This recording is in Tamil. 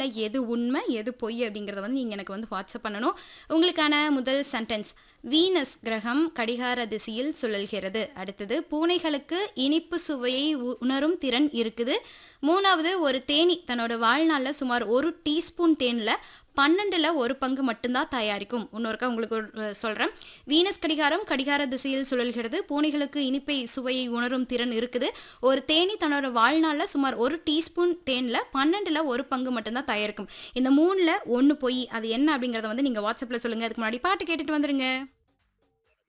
மூணில் எது உண்மை எது பொய் அப்படிங்கிறத வந்து நீங்கள் எனக்கு வந்து வாட்ஸ்அப் பண்ணணும் உங்களுக்கான முதல் சென்டென்ஸ் வீனஸ் கிரகம் கடிகார திசையில் சுழல்கிறது அடுத்தது பூனைகளுக்கு இனிப்பு சுவையை உ- உணரும் திறன் இருக்குது மூணாவது ஒரு தேனி தன்னோட வாழ்நாளில் சுமார் ஒரு டீஸ்பூன் தேனில் பன்னெண்டுல ஒரு பங்கு மட்டும்தான் தயாரிக்கும் இன்னொருக்கா உங்களுக்கு ஒரு, அஹ், சொல்றேன் வீனஸ் கடிகாரம் கடிகார திசையில் சுழல்கிறது பூனைகளுக்கு இனிப்பை சுவையை உணரும் திறன் இருக்குது ஒரு தேனி தன்னோட வாழ்நாளில் சுமார் ஒரு டீஸ்பூன் தேன்ல பன்னெண்டுல ஒரு பங்கு மட்டும்தான் தயாரிக்கும் இந்த மூணுல ஒன்று பொய் அது என்ன அப்படிங்கறத வந்து நீங்க வாட்ஸ்அப்ல சொல்லுங்க அதுக்கு முன்னாடி பாட்டு கேட்டுட்டு வந்துருங்க